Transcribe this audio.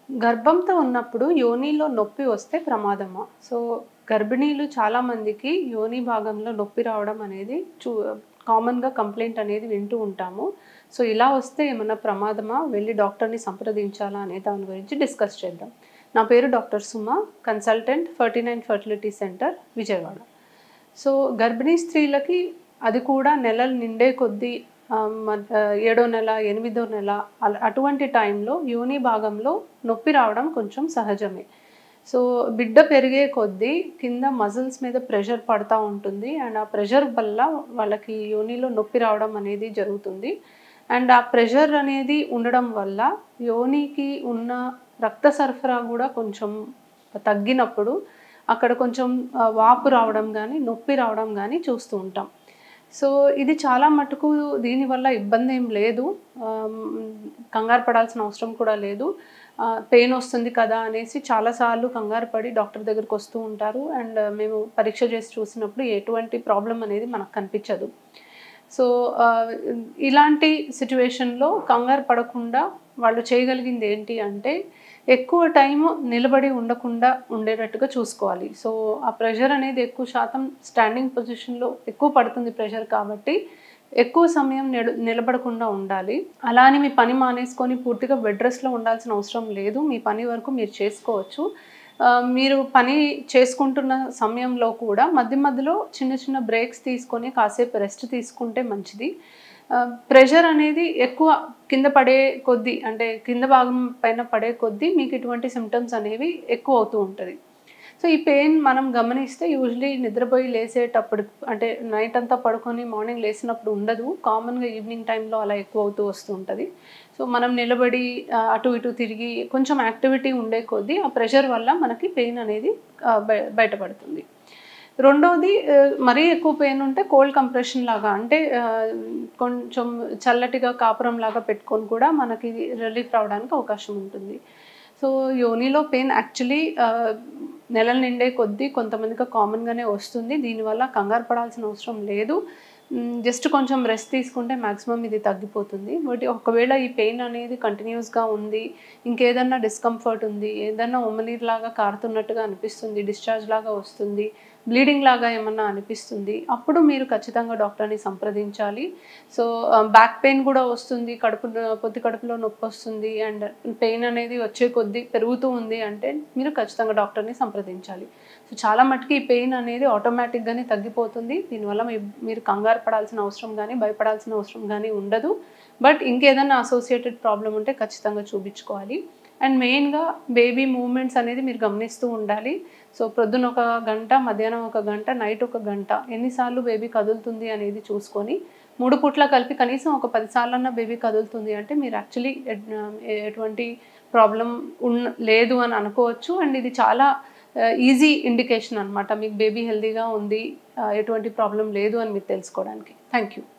గర్భంతో ఉన్నప్పుడు యోనిలో నొప్పి వస్తే ప్రమాదమా సో గర్భిణీలు చాలా మందికి యోని భాగంలో నొప్పి రావడం అనేది చూ కామన్గా కంప్లైంట్ అనేది వింటూ ఉంటాము సో ఇలా వస్తే ఏమన్నా ప్రమాదమా వెళ్ళి డాక్టర్ని సంప్రదించాలా అనే దాని గురించి డిస్కస్ చేద్దాం నా పేరు doctor Suma consultant forty nine fertility centre Vijayawada so గర్భిణీ స్త్రీలకి అది కూడా నెలలు నిండే కొద్దీ ఆ, మన- ఆ, ఏడో నెల ఎనిమిదో నెల అల- అటువంటి టైంలో యోని భాగంలో నొప్పి రావడం కొంచెం సహజమే సో బిడ్డ పెరిగే కొద్దీ కింద మజిల్స్ మీద ప్రెషర్ పడతా ఉంటుంది అండ్ ఆ ప్రెషర్ వల్ల వాళ్ళకి యోనిలో నొప్పి రావడం అనేది జరుగుతుంది అండ్ ఆ ప్రెషర్ అనేది ఉండడం వల్ల యోనికి ఉన్న రక్త సరఫరా కూడా కొంచెం తగ్గినప్పుడు అక్కడ కొంచెం ఆ, వాపు రావడం కానీ నొప్పి రావడం కానీ చూస్తూ ఉంటాం సో ఇది చాలా మటుకు దీనివల్ల ఇబ్బంది ఏం లేదు ఆమ్, కంగారు పడాల్సిన అవసరం కూడా లేదు పెయిన్ వస్తుంది కదా అనేసి చాలాసార్లు కంగారు పడి డాక్టర్ దగ్గరికి వస్తూ ఉంటారు అండ్ మేము పరీక్ష చేసి చూసినప్పుడు ఎటువంటి ప్రాబ్లం అనేది మనకు కనిపించదు సో ఆ, ఇలాంటి సిచ్యువేషన్లో కంగారు పడకుండా వాళ్ళు చేయగలిగింది ఏంటి అంటే ఎక్కువ టైం నిలబడి ఉండకుండా ఉండేటట్టుగా చూసుకోవాలి సో ఆ ప్రెషర్ అనేది ఎక్కువ శాతం స్టాండింగ్ పొజిషన్లో ఎక్కువ పడుతుంది ప్రెషర్ కాబట్టి ఎక్కువ సమయం నిల నిలబడకుండా ఉండాలి అలా అని మీ పని మానేసుకొని పూర్తిగా బెడ్ రెస్ట్లో ఉండాల్సిన అవసరం లేదు మీ పని వరకు మీరు చేసుకోవచ్చు ఆ, మీరు పని చేసుకుంటున్న సమయంలో కూడా మధ్య మధ్యలో చిన్న చిన్న బ్రేక్స్ తీసుకొని కాసేపు రెస్ట్ తీసుకుంటే మంచిది ప్రెషర్ అనేది ఎక్కువ కింద పడే కొద్దీ అంటే కింద భాగం పైన పడే కొద్దీ మీకు ఇటువంటి సిమ్టమ్స్ అనేవి ఎక్కువ అవుతూ ఉంటుంది సో ఈ పెయిన్ మనం గమనిస్తే యూజువలీ నిద్రపోయి లేసేటప్పుడు అంటే నైట్ అంతా పడుకొని మార్నింగ్ లేసినప్పుడు ఉండదు కామన్గా ఈవినింగ్ టైంలో అలా ఎక్కువ అవుతూ వస్తూ ఉంటుంది సో మనం నిలబడి ఆ, అటు ఇటు తిరిగి కొంచెం యాక్టివిటీ ఉండే కొద్దీ ఆ ప్రెషర్ వల్ల మనకి పెయిన్ అనేది ఆ, బయ- బయటపడుతుంది రెండోది ఆ, మరీ ఎక్కువ పెయిన్ ఉంటే కోల్డ్ కంప్రెషన్ లాగా అంటే ఆ, కొంచెం చల్లటిగా కాపురం లాగా పెట్టుకొని కూడా మనకి రిలీఫ్ రావడానికి అవకాశం ఉంటుంది సో యోనిలో పెయిన్ యాక్చువల్లీ నెలలు నిండే కొద్దీ కొంతమందికి కామన్గానే వస్తుంది దీనివల్ల కంగారు పడాల్సిన అవసరం లేదు జస్ట్ కొంచెం రెస్ట్ తీసుకుంటే మ్యాక్సిమం ఇది తగ్గిపోతుంది బట్ ఒకవేళ ఈ పెయిన్ అనేది కంటిన్యూస్గా ఉంది ఇంకేదన్నా డిస్కంఫర్ట్ ఉంది ఏదన్నా ఉమ్మనీరు లాగా కారుతున్నట్టుగా అనిపిస్తుంది డిశ్చార్జ్ లాగా వస్తుంది బ్లీడింగ్ లాగా ఏమన్నా అనిపిస్తుంది అప్పుడు మీరు ఖచ్చితంగా డాక్టర్ని సంప్రదించాలి సో బ్యాక్ పెయిన్ కూడా వస్తుంది కడుపు పొత్తి కడుపులో నొప్పి వస్తుంది అండ్ పెయిన్ అనేది వచ్చే కొద్దీ పెరుగుతూ ఉంది అంటే మీరు ఖచ్చితంగా డాక్టర్ని సంప్రదించాలి సో చాలా మటుకు ఈ పెయిన్ అనేది ఆటోమేటిక్గానే తగ్గిపోతుంది దీనివల్ల మీ మీరు కంగారు పడాల్సిన అవసరం కానీ భయపడాల్సిన అవసరం కానీ ఉండదు బట్ ఇంకేదైనా అసోసియేటెడ్ ప్రాబ్లం ఉంటే ఖచ్చితంగా చూపించుకోవాలి అండ్ మెయిన్గా బేబీ మూమెంట్స్ అనేది మీరు గమనిస్తూ ఉండాలి సో ప్రొద్దున ఒక గంట మధ్యాహ్నం ఒక గంట నైట్ ఒక గంట ఎన్నిసార్లు బేబీ కదులుతుంది అనేది చూసుకొని మూడు పూట్ల కలిపి కనీసం ఒక పది సార్లన్నా బేబీ కదులుతుంది అంటే మీరు యాక్చువల్లీ ఎటువంటి ప్రాబ్లం ఉన్న లేదు అని అనుకోవచ్చు అండ్ ఇది చాలా ఈజీ ఇండికేషన్ అనమాట మీకు బేబీ హెల్తీగా ఉంది ఆ, ఎటువంటి ప్రాబ్లం లేదు అని మీరు తెలుసుకోవడానికి థ్యాంక్ యూ